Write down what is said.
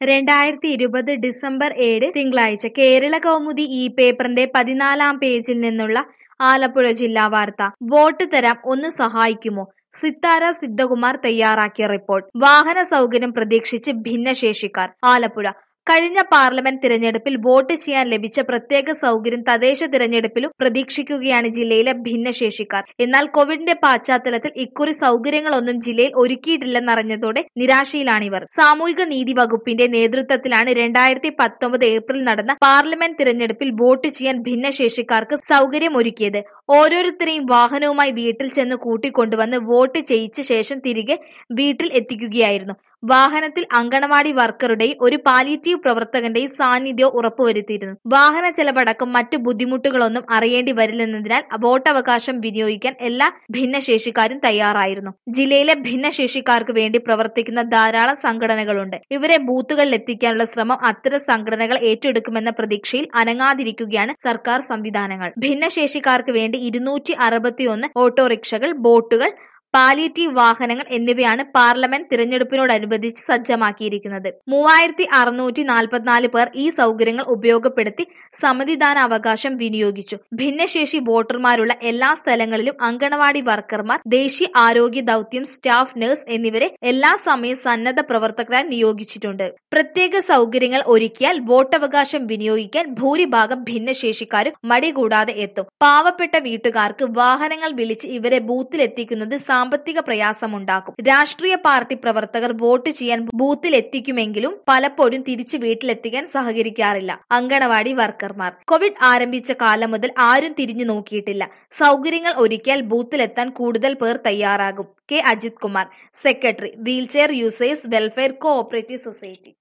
രണ്ടായിരത്തി ഇരുപത് ഡിസംബർ ഏഴ് തിങ്കളാഴ്ച കേരള കൗമുദി ഈ പേപ്പറിന്റെ പതിനാലാം പേജിൽ നിന്നുള്ള ആലപ്പുഴ ജില്ലാ വാർത്ത വോട്ട് തരാം ഒന്ന് സഹായിക്കുമോ സിത്താര സിദ്ധകുമാർ തയ്യാറാക്കിയ റിപ്പോർട്ട് വാഹന സൗകര്യം പ്രതീക്ഷിച്ച് ഭിന്നശേഷിക്കാർ ആലപ്പുഴ കഴിഞ്ഞ പാർലമെന്റ് തിരഞ്ഞെടുപ്പിൽ വോട്ട് ചെയ്യാൻ ലഭിച്ച പ്രത്യേക സൗകര്യം തദ്ദേശ തിരഞ്ഞെടുപ്പിലും പ്രതീക്ഷിക്കുകയാണ് ജില്ലയിലെ ഭിന്നശേഷിക്കാർ എന്നാൽ കോവിഡിന്റെ പശ്ചാത്തലത്തിൽ ഇക്കുറി സൗകര്യങ്ങളൊന്നും ജില്ലയിൽ ഒരുക്കിയിട്ടില്ലെന്നറിഞ്ഞതോടെ നിരാശയിലാണിവർ സാമൂഹിക നീതി വകുപ്പിന്റെ നേതൃത്വത്തിലാണ് രണ്ടായിരത്തി പത്തൊമ്പത് ഏപ്രിൽ നടന്ന പാർലമെന്റ് തിരഞ്ഞെടുപ്പിൽ വോട്ട് ചെയ്യാൻ ഭിന്നശേഷിക്കാർക്ക് സൗകര്യം ഒരുക്കിയത് ഓരോരുത്തരെയും വാഹനവുമായി വീട്ടിൽ ചെന്ന് കൂട്ടിക്കൊണ്ടുവന്ന് വോട്ട് ചെയ്യിച്ച ശേഷം തിരികെ വീട്ടിൽ എത്തിക്കുകയായിരുന്നു വാഹനത്തിൽ അങ്കണവാടി വർക്കറുടെയും ഒരു പാലിറ്റീവ് പ്രവർത്തകന്റെയും സാന്നിധ്യവും ഉറപ്പുവരുത്തിയിരുന്നു വാഹന ചെലവടക്കം മറ്റു ബുദ്ധിമുട്ടുകളൊന്നും അറിയേണ്ടി വരില്ലെന്നതിനാൽ വോട്ടവകാശം വിനിയോഗിക്കാൻ എല്ലാ ഭിന്നശേഷിക്കാരും തയ്യാറായിരുന്നു ജില്ലയിലെ ഭിന്നശേഷിക്കാർക്ക് വേണ്ടി പ്രവർത്തിക്കുന്ന ധാരാളം സംഘടനകളുണ്ട് ഇവരെ ബൂത്തുകളിൽ എത്തിക്കാനുള്ള ശ്രമം അത്തരം സംഘടനകൾ ഏറ്റെടുക്കുമെന്ന പ്രതീക്ഷയിൽ അനങ്ങാതിരിക്കുകയാണ് സർക്കാർ സംവിധാനങ്ങൾ ഭിന്നശേഷിക്കാർക്ക് വേണ്ടി ഇരുന്നൂറ്റി അറുപത്തിയൊന്ന് ഓട്ടോറിക്ഷകൾ ബോട്ടുകൾ പാലിയേറ്റീവ് വാഹനങ്ങൾ എന്നിവയാണ് പാർലമെന്റ് തിരഞ്ഞെടുപ്പിനോടനുബന്ധിച്ച് സജ്ജമാക്കിയിരിക്കുന്നത് മൂവായിരത്തി അറുന്നൂറ്റി നാൽപ്പത്തിനാല് പേർ ഈ സൗകര്യങ്ങൾ ഉപയോഗപ്പെടുത്തി സമ്മതിദാന അവകാശം വിനിയോഗിച്ചു ഭിന്നശേഷി വോട്ടർമാരുള്ള എല്ലാ സ്ഥലങ്ങളിലും അങ്കണവാടി വർക്കർമാർ ദേശീയ ആരോഗ്യ ദൗത്യം സ്റ്റാഫ് നഴ്സ് എന്നിവരെ എല്ലാ സമയവും സന്നദ്ധ പ്രവർത്തകരായി നിയോഗിച്ചിട്ടുണ്ട് പ്രത്യേക സൗകര്യങ്ങൾ ഒരുക്കിയാൽ വോട്ടവകാശം വിനിയോഗിക്കാൻ ഭൂരിഭാഗം ഭിന്നശേഷിക്കാരും മടികൂടാതെ എത്തും പാവപ്പെട്ട വീട്ടുകാർക്ക് വാഹനങ്ങൾ വിളിച്ച് ഇവരെ ബൂത്തിലെത്തിക്കുന്നത് സാമ്പത്തിക പ്രയാസമുണ്ടാക്കും രാഷ്ട്രീയ പാർട്ടി പ്രവർത്തകർ വോട്ട് ചെയ്യാൻ ബൂത്തിൽ എത്തിക്കുമെങ്കിലും പലപ്പോഴും തിരിച്ചു വീട്ടിലെത്തിക്കാൻ സഹകരിക്കാറില്ല അങ്കണവാടി വർക്കർമാർ കോവിഡ് ആരംഭിച്ച കാലം മുതൽ ആരും തിരിഞ്ഞു നോക്കിയിട്ടില്ല സൗകര്യങ്ങൾ ഒരുക്കിയാൽ ബൂത്തിലെത്താൻ കൂടുതൽ പേർ തയ്യാറാകും K Ajith Kumar secretary wheelchair users welfare cooperative society